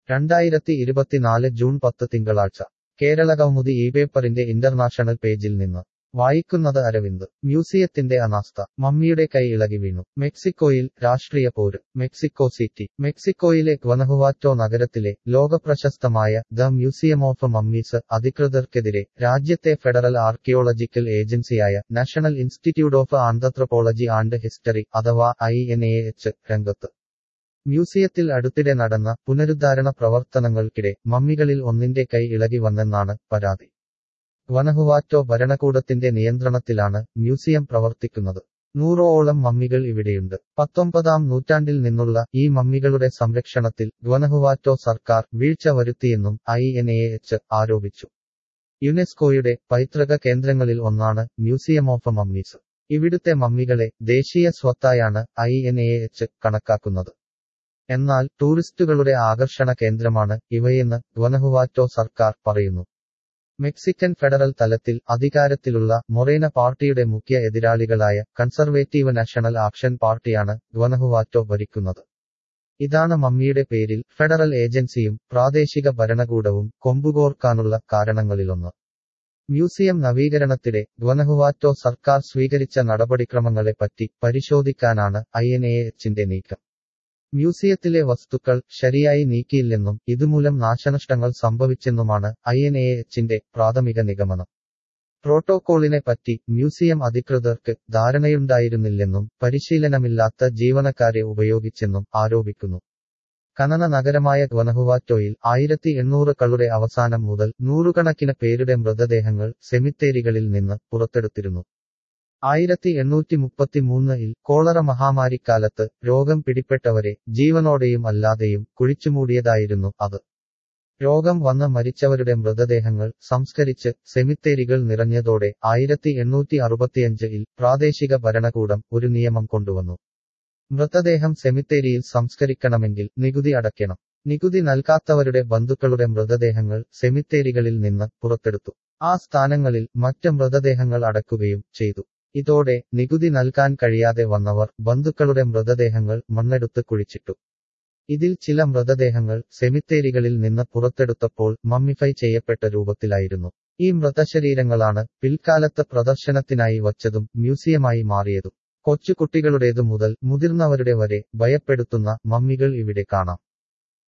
രണ്ടായിരത്തി ഇരുപത്തിനാല് ജൂൺ പത്ത് തിങ്കളാഴ്ച കേരളകൗമുദി ഈ പേപ്പറിന്റെ ഇന്റർനാഷണൽ പേജിൽ നിന്ന് വായിക്കുന്നത് അരവിന്ദ് മ്യൂസിയത്തിന്റെ അനാസ്ഥ മമ്മിയുടെ കൈ ഇളകി വീണു മെക്സിക്കോയിൽ രാഷ്ട്രീയ പോര് മെക്സിക്കോ സിറ്റി മെക്സിക്കോയിലെ ഗ്വനഹുവാറ്റോ നഗരത്തിലെ ലോകപ്രശസ്തമായ ദ മ്യൂസിയം ഓഫ് മമ്മീസ് അധികൃതർക്കെതിരെ രാജ്യത്തെ ഫെഡറൽ ആർക്കിയോളജിക്കൽ ഏജൻസിയായ national institute of anthropology and history അഥവാ ഐ എൻ എ എച്ച് രംഗത്ത് മ്യൂസിയത്തിൽ അടുത്തിടെ നടന്ന പുനരുദ്ധാരണ പ്രവർത്തനങ്ങൾക്കിടെ മമ്മികളിൽ ഒന്നിന്റെ കൈ ഇളകി വന്നെന്നാണ് പരാതി വനഹുവാറ്റോ ഭരണകൂടത്തിന്റെ നിയന്ത്രണത്തിലാണ് മ്യൂസിയം പ്രവർത്തിക്കുന്നത് നൂറോളം മമ്മികൾ ഇവിടെയുണ്ട് പത്തൊമ്പതാം നൂറ്റാണ്ടിൽ നിന്നുള്ള ഈ മമ്മികളുടെ സംരക്ഷണത്തിൽ ഗ്വനഹുവാറ്റോ സർക്കാർ വീഴ്ച വരുത്തിയെന്നും ഐ എൻ എ എച്ച് ആരോപിച്ചു യുനെസ്കോയുടെ പൈതൃക കേന്ദ്രങ്ങളിൽ ഒന്നാണ് മ്യൂസിയം ഓഫ് മമ്മീസ് ഇവിടുത്തെ മമ്മികളെ ദേശീയ സ്വത്തായാണ് ഐ എൻ എ എച്ച് കണക്കാക്കുന്നത് എന്നാൽ ടൂറിസ്റ്റുകളുടെ ആകർഷണ കേന്ദ്രമാണ് ഇവയെന്ന് ഗ്വനഹുവാറ്റോ സർക്കാർ പറയുന്നു മെക്സിക്കൻ ഫെഡറൽ തലത്തിൽ അധികാരത്തിലുള്ള മൊറേന പാർട്ടിയുടെ മുഖ്യ എതിരാളികളായ കൺസർവേറ്റീവ് നാഷണൽ ആക്ഷൻ പാർട്ടിയാണ് ഗ്വനഹുവാറ്റോ ഭരിക്കുന്നത് ഇതാണ് മമ്മിയുടെ പേരിൽ ഫെഡറൽ ഏജൻസിയും പ്രാദേശിക ഭരണകൂടവും കൊമ്പുകോർക്കാനുള്ള കാരണങ്ങളിലൊന്ന് മ്യൂസിയം നവീകരണത്തിടെ ഗ്വനഹുവാറ്റോ സർക്കാർ സ്വീകരിച്ച നടപടിക്രമങ്ങളെപ്പറ്റി പരിശോധിക്കാനാണ് ഐ എൻ എ എച്ചിന്റെ നീക്കം മ്യൂസിയത്തിലെ വസ്തുക്കൾ ശരിയായി നീക്കിയില്ലെന്നും ഇതുമൂലം നാശനഷ്ടങ്ങൾ സംഭവിച്ചെന്നുമാണ് ഐ എൻ എ എച്ചിന്റെ പ്രാഥമിക നിഗമനം പ്രോട്ടോകോളിനെ പറ്റി മ്യൂസിയം അധികൃതർക്ക് ധാരണയുണ്ടായിരുന്നില്ലെന്നും പരിശീലനമില്ലാത്ത ജീവനക്കാരെ ഉപയോഗിച്ചെന്നും ആരോപിക്കുന്നു കനന നഗരമായ ഗ്വനഹുവാറ്റോയിൽ ആയിരത്തി എണ്ണൂറുകളുടെ അവസാനം മുതൽ നൂറുകണക്കിന് പേരുടെ മൃതദേഹങ്ങൾ സെമിത്തേരികളിൽ നിന്ന് പുറത്തെടുത്തിരുന്നു ആയിരത്തി എണ്ണൂറ്റി മുപ്പത്തിമൂന്നിൽ കോളറ മഹാമാരിക്കാലത്ത് രോഗം പിടിപ്പെട്ടവരെ ജീവനോടെയും അല്ലാതെയും കുഴിച്ചുമൂടിയതായിരുന്നു അത് രോഗം വന്ന് മരിച്ചവരുടെ മൃതദേഹങ്ങൾ സംസ്കരിച്ച് സെമിത്തേരികൾ നിറഞ്ഞതോടെ ആയിരത്തി എണ്ണൂറ്റി അറുപത്തിയഞ്ചിൽ പ്രാദേശിക ഭരണകൂടം ഒരു നിയമം കൊണ്ടുവന്നു മൃതദേഹം സെമിത്തേരിയിൽ സംസ്കരിക്കണമെങ്കിൽ നികുതി അടയ്ക്കണം നികുതി നൽകാത്തവരുടെ ബന്ധുക്കളുടെ മൃതദേഹങ്ങൾ സെമിത്തേരികളിൽ നിന്ന് പുറത്തെടുത്തു ആ സ്ഥാനങ്ങളിൽ മറ്റ് മൃതദേഹങ്ങൾ അടക്കുകയും ചെയ്തു ഇതോടെ നികുതി നൽകാൻ കഴിയാതെ വന്നവർ ബന്ധുക്കളുടെ മൃതദേഹങ്ങൾ മണ്ണെടുത്ത് കുഴിച്ചിട്ടു ഇതിൽ ചില മൃതദേഹങ്ങൾ സെമിത്തേരികളിൽ നിന്ന് പുറത്തെടുത്തപ്പോൾ മമ്മിഫൈ ചെയ്യപ്പെട്ട രൂപത്തിലായിരുന്നു ഈ മൃതശരീരങ്ങളാണ് പിൽക്കാലത്ത് പ്രദർശനത്തിനായി വച്ചതും മ്യൂസിയമായി മാറിയതും കൊച്ചുകുട്ടികളുടേതു മുതൽ മുതിർന്നവരുടെ വരെ ഭയപ്പെടുത്തുന്ന മമ്മികൾ ഇവിടെ കാണാം